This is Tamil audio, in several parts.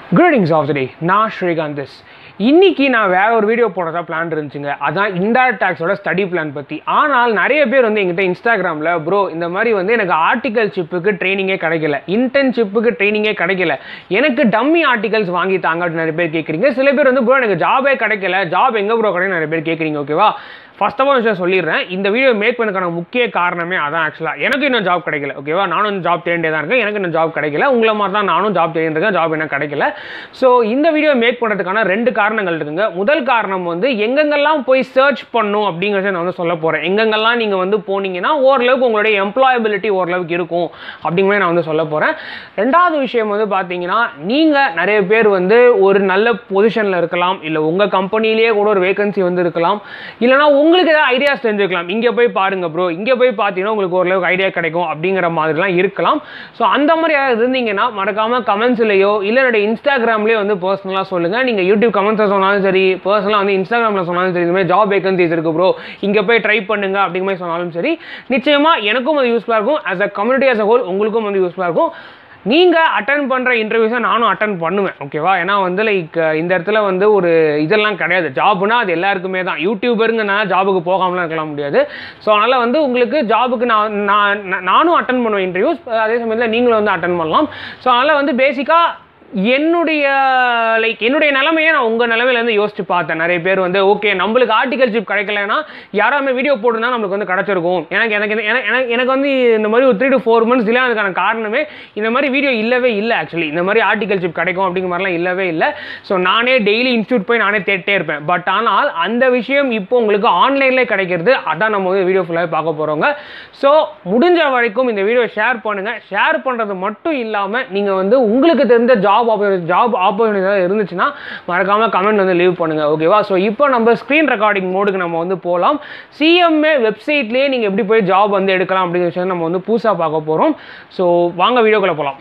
கிரீடிங்ஸ் ஆஃப் த டே நான் ஸ்ரீகாந்த் இன்னைக்கு நான் வேற ஒரு வீடியோ போடுறதா பிளான் இருந்துச்சுங்க அதான் இன்டைரக்ட் டேக்ஸோட ஸ்டடி பிளான் பற்றி ஆனால் நிறைய பேர் வந்து எங்கிட்ட இன்ஸ்டாகிராமில் ப்ரோ இந்த மாதிரி வந்து எனக்கு ஆர்டிகல் ஷிப்புக்கு ட்ரைனிங்கே கிடைக்கல இன்டர்ன்ஷிப்புக்கு ட்ரைனிங்கே கிடைக்கல எனக்கு டம்மி ஆர்டிகல்ஸ் வாங்கி தாங்க அப்படின்னு நிறைய பேர் கேட்குறீங்க சில பேர் வந்து ப்ரோ எனக்கு ஜாபே கிடைக்கல ஜாப் எங்கே ப்ரோ கிடைக்கும் நிறைய பேர் கேட்குறீங்க ஓகேவா ஃபர்ஸ்ட் ஆஃப் ஆல் விஷயம் சொல்லிடுறேன் இந்த வீடியோ மேக் பண்ணக்கான முக்கிய காரணமே அதான் ஆக்சுவலாக எனக்கு இன்னும் ஜாப் கிடைக்கல ஓகேவா நானும் ஜாப் தேடிட்டே தான் இருக்கேன் எனக்கு இன்னும் ஜாப் கிடைக்கல உங்களை மாதிரி தான் நானும் ஜாப் தேடிருக்கேன் ஜாப் என்ன கிடைக்கல ஸோ இந்த வீடியோ மேக் பண்ணுறதுக்கான ரெண்டு காரணங்கள் இருக்குங்க முதல் காரணம் வந்து எங்கெங்கெல்லாம் போய் சர்ச் பண்ணும் அப்படிங்கிறத நான் வந்து சொல்ல போகிறேன் எங்கெங்கெல்லாம் நீங்கள் வந்து போனீங்கன்னா ஓரளவுக்கு உங்களுடைய எம்ப்ளாயபிலிட்டி ஓரளவுக்கு இருக்கும் அப்படிங்கிற நான் வந்து சொல்ல போகிறேன் ரெண்டாவது விஷயம் வந்து பார்த்தீங்கன்னா நீங்கள் நிறைய பேர் வந்து ஒரு நல்ல பொசிஷனில் இருக்கலாம் இல்லை உங்கள் கம்பெனிலேயே கூட ஒரு வேகன்சி வந்து இருக்கலாம் இல்லைனா உங்களுக்கு ஏதாவது ஐடியாஸ் தெரிஞ்சுக்கலாம் இங்கே போய் பாருங்க ப்ரோ இங்கே போய் பார்த்தீங்கன்னா உங்களுக்கு ஓரளவுக்கு ஐடியா கிடைக்கும் அப்படிங்கிற மாதிரிலாம் இருக்கலாம் ஸோ அந்த மாதிரி யாராவது இருந்தீங்கன்னா மறக்காமல் கமெண்ட்ஸ்லையோ இல்லை என்னுடைய இன்ஸ்டாகிராம்லேயே வந்து பர்சனலாக சொல்லுங்கள் நீங்கள் யூடியூப் கமெண்ட்ஸில் சொன்னாலும் சரி பர்சனலாக வந்து இன்ஸ்டாகிராமில் சொன்னாலும் சரி இந்த மாதிரி ஜாப் வேகன்சிஸ் இருக்குது ப்ரோ இங்கே போய் ட்ரை பண்ணுங்க அப்படிங்கிற மாதிரி சொன்னாலும் சரி நிச்சயமாக எனக்கும் அது யூஸ்ஃபுல்லாக இருக்கும் as a community as a whole உங்களுக்கும் வந்து யூஸ்ஃபுல்லாக இருக்கும் நீங்கள் அட்டன் பண்ணுற இன்டர்வியூஸை நானும் அட்டன் பண்ணுவேன் ஓகேவா ஏன்னா வந்து லைக் இந்த இடத்துல வந்து ஒரு இதெல்லாம் கிடையாது ஜாப்னா அது எல்லாருக்குமே தான் யூடியூபருங்கன்னா ஜாபுக்கு போகாமலாம் இருக்கலாம் முடியாது ஸோ அதனால் வந்து உங்களுக்கு ஜாபுக்கு நான் நான் நானும் அட்டன் பண்ணுவேன் இன்டர்வியூஸ் அதே சமயத்தில் நீங்களும் வந்து அட்டன் பண்ணலாம் ஸோ அதனால் வந்து பேசிக்காக என்னுடைய லைக் என்னுடைய நிலைமையை நான் உங்கள் நிலைமையிலேருந்து யோசிச்சு பார்த்தேன் நிறைய பேர் வந்து ஓகே நம்மளுக்கு ஆர்டிகல்ஷிப் கிடைக்கலனா யாராவது வீடியோ போட்டுருந்தா நம்மளுக்கு வந்து கிடச்சிருக்கும் எனக்கு எனக்கு எனக்கு எனக்கு வந்து இந்த மாதிரி ஒரு three to four months delay அதுக்கான காரணமே இந்த மாதிரி வீடியோ இல்லவே இல்லை ஆக்சுவலி இந்த மாதிரி ஆர்டிகல்ஷிப் கிடைக்கும் அப்படிங்கிற மாதிரிலாம் இல்லவே இல்லை ஸோ நானே டெய்லி இன்ஸ்டியூட் போய் நானே தேட்டே இருப்பேன் பட் ஆனால் அந்த விஷயம் இப்போ உங்களுக்கு ஆன்லைன்லேயே கிடைக்கிறது அதான் நம்ம வந்து வீடியோ ஃபுல்லாகவே பார்க்க போகிறோங்க ஸோ முடிஞ்ச வரைக்கும் இந்த வீடியோ ஷேர் பண்ணுங்கள் ஷேர் பண்ணுறது மட்டும் இல்லாமல் நீங்கள் வந்து உங்களுக்கு தெரிஞ்ச job job opportunity job opportunity ஏதாவது இருந்துச்சுன்னா மறக்காமல் கமெண்ட் வந்து லீவ் பண்ணுங்கள் ஓகேவா ஸோ இப்போ நம்ம ஸ்க்ரீன் ரெக்கார்டிங் மோடுக்கு நம்ம வந்து போகலாம் சிஎம்ஏ வெப்சைட்லேயே நீங்கள் எப்படி போய் ஜாப் வந்து எடுக்கலாம் அப்படிங்கிற விஷயம் நம்ம வந்து புதுசாக பார்க்க போகிறோம் ஸோ வாங்க வீடியோக்குள்ளே போகலாம்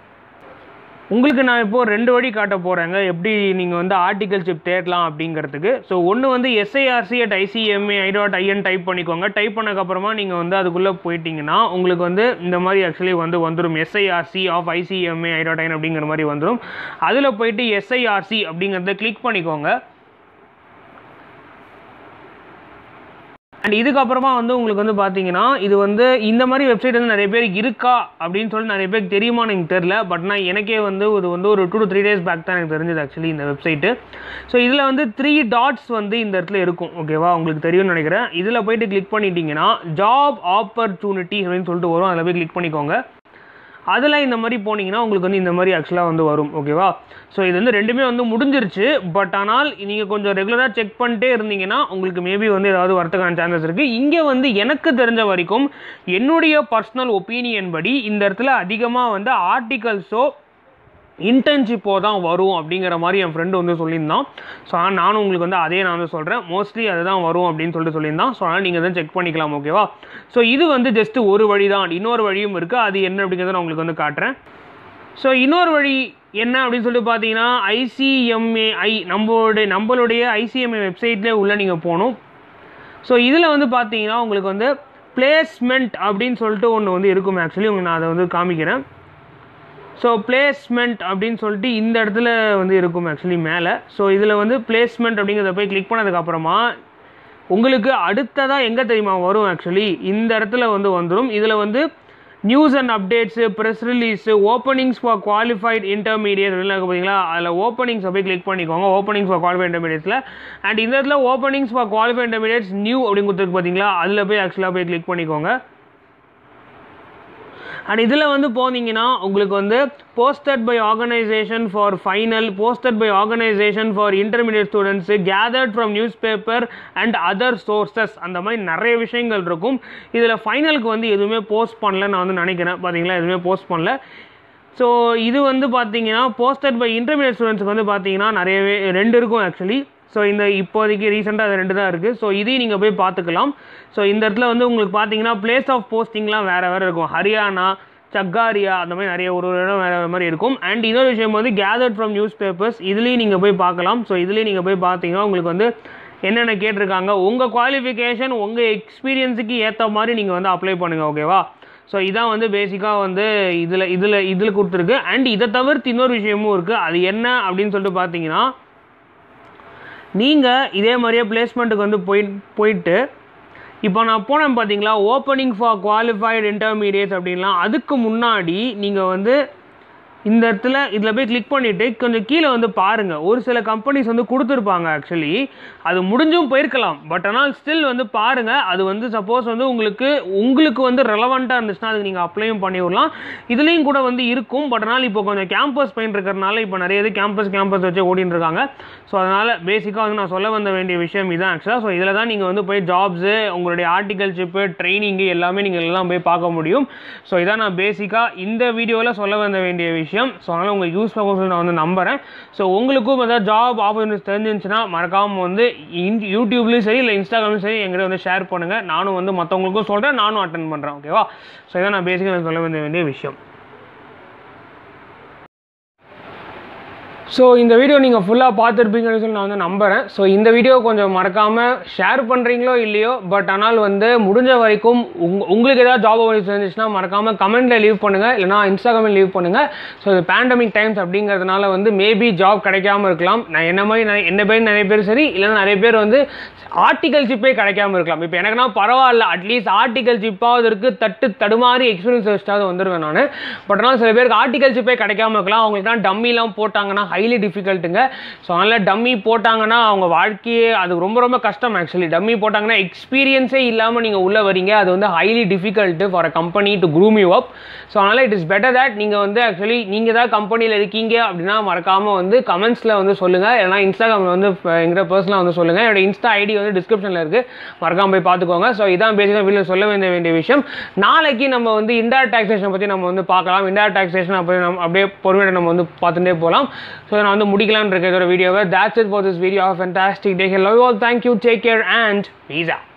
உங்களுக்கு நான் இப்போது ரெண்டு வழி காட்ட போகிறேங்க எப்படி நீங்கள் வந்து ஆர்டிகல்ஷிப் தேடலாம் அப்படிங்கிறதுக்கு ஸோ ஒன்று வந்து SIRC at ICMA I dot IN type பண்ணிக்கோங்க டைப் பண்ணக்கப்புறமா நீங்கள் வந்து அதுக்குள்ளே போயிட்டீங்கன்னா உங்களுக்கு வந்து இந்த மாதிரி ஆக்சுவலி வந்து வந்துடும் SIRC of ICMA I dot IN அப்படிங்கிற மாதிரி வந்துடும் அதில் போயிட்டு எஸ்ஐஆர்சி அப்படிங்கிறத கிளிக் பண்ணிக்கோங்க அண்ட் இதுக்கப்புறமா வந்து உங்களுக்கு வந்து பார்த்தீங்கன்னா இது வந்து இந்த மாதிரி வெப்சைட் வந்து நிறைய பேருக்கு இருக்கா அப்படின்னு சொல்லி நிறைய பேருக்கு தெரியுமான்னு எனக்கு தெரில பட் நான் எனக்கே வந்து இது வந்து ஒரு two to three days back தான் எனக்கு தெரிஞ்சது ஆக்சுவலி இந்த வெப்சைட்டு ஸோ இதில் வந்து த்ரீ டாட்ஸ் வந்து இந்த இடத்துல இருக்கும் ஓகேவா உங்களுக்கு தெரியும்னு நினைக்கிறேன் இதில் போயிட்டு கிளிக் பண்ணிட்டீங்கன்னா ஜாப் ஆப்பர்ச்சுனிட்டி அப்படின்னு சொல்லிட்டு வரும் அதில் போய் கிளிக் பண்ணிக்கோங்க அதில் இந்த மாதிரி போனீங்கன்னா உங்களுக்கு வந்து இந்த மாதிரி ஆக்சுவலாக வந்து வரும் ஓகேவா ஸோ இது வந்து ரெண்டுமே வந்து முடிஞ்சிருச்சு பட் ஆனால் நீங்கள் கொஞ்சம் ரெகுலராக செக் பண்ணிட்டே இருந்தீங்கன்னா உங்களுக்கு மேபி வந்து ஏதாவது வரத்துக்கான சான்சஸ் இருக்குது இங்கே வந்து எனக்கு தெரிஞ்ச வரைக்கும் என்னுடைய பர்சனல் ஒப்பீனியன் படி இந்த இடத்துல அதிகமாக வந்து ஆர்டிகல்ஸோ இன்டர்ன்ஷிப்போ தான் வரும் அப்படிங்கிற மாதிரி என் ஃப்ரெண்டு வந்து சொல்லியிருந்தான் ஸோ ஆனால் நானும் உங்களுக்கு வந்து அதே நான் வந்து சொல்கிறேன் மோஸ்ட்லி அதுதான் வரும் அப்படின்னு சொல்லிட்டு சொல்லியிருந்தான் ஸோ அதனால் நீங்கள் தான் செக் பண்ணிக்கலாம் ஓகேவா ஸோ இது வந்து ஜஸ்ட் ஒரு வழி தான் இன்னொரு வழியும் இருக்குது அது என்ன அப்படிங்கிறத நான் உங்களுக்கு வந்து காட்டுறேன் ஸோ இன்னொரு வழி என்ன அப்படின்னு சொல்லிட்டு பார்த்தீங்கன்னா ஐசிஎம்ஏஐ நம்மளுடைய நம்மளுடைய ஐசிஎம்ஏ வெப்சைட்லேயே உள்ள நீங்கள் போகணும் ஸோ இதில் வந்து பார்த்தீங்கன்னா உங்களுக்கு வந்து பிளேஸ்மெண்ட் அப்படின்னு சொல்லிட்டு ஒன்று வந்து இருக்கும் ஆக்சுவலி உங்களுக்கு நான் அதை வந்து காமிக்கிறேன் ஸோ பிளேஸ்மெண்ட் அப்படின்னு சொல்லிட்டு இந்த இடத்துல வந்து இருக்கும் ஆக்சுவலி மேலே ஸோ இதில் வந்து பிளேஸ்மெண்ட் அப்படிங்கிறத போய் கிளிக் பண்ணதுக்கப்புறமா உங்களுக்கு அடுத்ததாக எங்கே தெரியுமா வரும் ஆக்சுவலி இந்த இடத்துல வந்து வந்துடும் இதில் வந்து news and updates press release openings for qualified intermediate அப்படின்னு பார்த்தீங்களா அதில் ஓப்பனிங்ஸை போய் கிளிக் பண்ணிக்கோங்க ஓப்பனிங்ஸ் ஃபார் குவாலிஃபைட் இன்டர்மீடியட்ஸில் அண்ட் இந்த இடத்துல openings for qualified intermediates new அப்படின்னு கொடுத்துருக்கு பார்த்தீங்களா அதில் போய் ஆக்சுவலாக போய் கிளிக் பண்ணிக்கோங்க அண்ட் இதில் வந்து போனீங்கன்னா உங்களுக்கு வந்து posted by organisation for final posted by organisation for intermediate students gathered from newspaper and other sources அந்த மாதிரி நிறைய விஷயங்கள் இருக்கும் இதில் ஃபைனலுக்கு வந்து எதுவுமே போஸ்ட் பண்ணல நான் வந்து நினைக்கிறேன் பார்த்தீங்களா எதுவுமே போஸ்ட் பண்ணல ஸோ இது வந்து பார்த்தீங்கன்னா போஸ்டட் பை இன்டர்மீடியட் ஸ்டூடெண்ட்ஸ்க்கு வந்து பார்த்தீங்கன்னா நிறையவே ரெண்டு இருக்கும் ஆக்சுவலி ஸோ இந்த இப்போதைக்கு ரீசெண்டாக அது ரெண்டு தான் இருக்குது ஸோ இதையும் நீங்கள் போய் பார்த்துக்கலாம் ஸோ இந்த இடத்துல வந்து உங்களுக்கு பார்த்தீங்கன்னா பிளேஸ் ஆஃப் போஸ்டிங்லாம் வேறு வேறு இருக்கும் ஹரியானா சக்காரியா அந்த மாதிரி நிறைய ஒரு ஒரு இடம் வேறு மாதிரி இருக்கும் அண்ட் இன்னொரு விஷயம் வந்து கேதர்ட் ஃப்ரம் நியூஸ் பேப்பர்ஸ் இதுலேயும் நீங்கள் போய் பார்க்கலாம் ஸோ இதுலேயும் நீங்கள் போய் பார்த்தீங்கன்னா உங்களுக்கு வந்து என்னென்ன கேட்டிருக்காங்க உங்கள் குவாலிஃபிகேஷன் உங்கள் எக்ஸ்பீரியன்ஸுக்கு ஏற்ற மாதிரி நீங்கள் வந்து அப்ளை பண்ணுங்கள் ஓகேவா ஸோ இதான் வந்து பேசிக்காக வந்து இதில் இதில் இதில் கொடுத்துருக்கு அண்ட் இதை தவிர்த்து இன்னொரு விஷயமும் இருக்குது அது என்ன அப்படின்னு சொல்லிட்டு பார்த்தீங்கன்னா நீங்கள் இதே மாதிரியே பிளேஸ்மெண்ட்டுக்கு வந்து போய் போயிட்டு இப்போ நான் போனேன் பார்த்தீங்களா ஓப்பனிங் ஃபார் குவாலிஃபைடு இன்டர்மீடியட்ஸ் அப்படின்லாம் அதுக்கு முன்னாடி நீங்கள் வந்து இந்த இடத்துல இதில் போய் கிளிக் பண்ணிவிட்டு கொஞ்சம் கீழே வந்து பாருங்கள் ஒரு சில கம்பெனிஸ் வந்து கொடுத்துருப்பாங்க ஆக்சுவலி அது முடிஞ்சும் போயிருக்கலாம் பட் ஆனால் ஸ்டில் வந்து பாருங்கள் அது வந்து சப்போஸ் வந்து உங்களுக்கு உங்களுக்கு வந்து ரெலவெண்ட்டாக இருந்துச்சுன்னா அதுக்கு நீங்கள் அப்ளையும் பண்ணி விடலாம் இதுலேயும் கூட வந்து இருக்கும் பட் ஆனால் இப்போ கொஞ்சம் கேம்பஸ் பெயின் இருக்கிறனால இப்போ நிறைய இது கேம்பஸ் கேம்பஸ் வச்சு ஓடிட்டு இருக்காங்க ஸோ அதனால் பேசிக்காக வந்து நான் சொல்ல வந்த வேண்டிய விஷயம் இதான் ஆக்சுவலாக ஸோ இதில் தான் நீங்கள் வந்து போய் ஜாப்ஸு உங்களுடைய ஆர்டிகல்ஷிப்பு ட்ரைனிங்கு எல்லாமே நீங்கள் எல்லாம் போய் பார்க்க முடியும் ஸோ இதான் நான் பேசிக்காக இந்த வீடியோவில் சொல்ல வந்த வேண்டிய விஷயம் ஸோ அதனால் உங்களுக்கு யூஸ் ஆகும் சொல்லி நான் வந்து நம்புகிறேன் ஸோ உங்களுக்கும் ஏதாவது ஜாப் ஆப்பர்ச்சுனிட்டிஸ் தெரிஞ்சிருந்துச்சுன்னா மறக்காமல் வந்து இன்- யூடியூப்லேயும் சரி இல்லை இன்ஸ்டாகிராம்லையும் சரி எங்கிட்ட வந்து ஷேர் பண்ணுங்கள் நானும் வந்து மற்றவங்களுக்கும் சொல்கிறேன் நானும் அட்டன் பண்ணுறேன் ஓகேவா ஸோ இதான் நான் பேசிக்காக சொல்ல வேண்டிய வேண்டிய விஷயம் ஸோ இந்த வீடியோ நீங்கள் ஃபுல்லாக பார்த்துருப்பீங்கன்னு சொல்லி நான் வந்து நம்புகிறேன் ஸோ இந்த வீடியோ கொஞ்சம் மறக்காமல் ஷேர் பண்ணுறீங்களோ இல்லையோ பட் ஆனால் வந்து முடிஞ்ச வரைக்கும் உங் உங்களுக்கு ஏதாவது ஜாப் ஆப்பர்ச்சுனிட்டி இருந்துச்சுன்னா மறக்காமல் கமெண்ட்டில் லீவ் பண்ணுங்கள் இல்லைனா இன்ஸ்டாகிராமில் லீவ் பண்ணுங்கள் ஸோ இது பேண்டமிக் டைம்ஸ் அப்படிங்கிறதுனால வந்து மேபி ஜாப் கிடைக்காம இருக்கலாம் நான் என்ன மாதிரி நிறைய என்ன பேர் நிறைய பேர் சரி இல்லைன்னா நிறைய பேர் வந்து ஆர்டிகல்ஷிப்பே கிடைக்காம இருக்கலாம் இப்போ எனக்குனா பரவாயில்ல அட்லீஸ்ட் ஆர்டிகல்ஷிப்பாவது இருக்குது தட்டு தடுமாறி எக்ஸ்பீரியன்ஸ் வச்சுட்டாவது வந்துடுவேன் நான் பட் ஆனால் சில பேருக்கு ஆர்டிகல்ஷிப்பே கிடைக்காம இருக்கலாம் அவங்களுக்கு தான் டம்மிலாம் போட்டாங்கன்னா ஹைலி டிஃபிகல்ட்டுங்க ஸோ அதனால் டம்மி போட்டாங்கன்னா அவங்க வாழ்க்கையே அது ரொம்ப ரொம்ப கஷ்டம் ஆக்சுவலி டம்மி போட்டாங்கன்னா எக்ஸ்பீரியன்ஸே இல்லாமல் நீங்கள் உள்ளே வரீங்க அது வந்து highly difficult for a company to groom you up so அதனால் இட் இஸ் பெட்டர் தட் நீங்கள் வந்து ஆக்சுவலி நீங்கள் ஏதாவது கம்பெனியில் இருக்கீங்க அப்படின்னா மறக்காமல் வந்து கமெண்ட்ஸில் வந்து சொல்லுங்கள் இல்லைனா இன்ஸ்டாகிராமில் வந்து இப்ப எங்கிட்ட பர்சனலாக வந்து சொல்லுங்கள் என்னோட இன்ஸ்டா ஐடி வந்து டிஸ்கிரிப்ஷனில் இருக்குது மறக்காம போய் பார்த்துக்கோங்க ஸோ இதான் பேசிக்காக வீட்டில் சொல்ல வேண்டிய வேண்டிய விஷயம் நாளைக்கு நம்ம வந்து இன்டைரக்ட் டாக்ஸேஷன் பற்றி நம்ம வந்து பார்க்கலாம் இன்டைரக்ட் டாக்ஸேஷன் அப்படி நம்ம அப்படியே பொறுமையாக நம்ம வந்து பார்த்துட்டே போகலாம் ஸோ நான் வந்து முடிக்கலாம்னு இருக்கேன் இதோட வீடியோவை that's it for this video have a fantastic day love you all thank you take care and peace out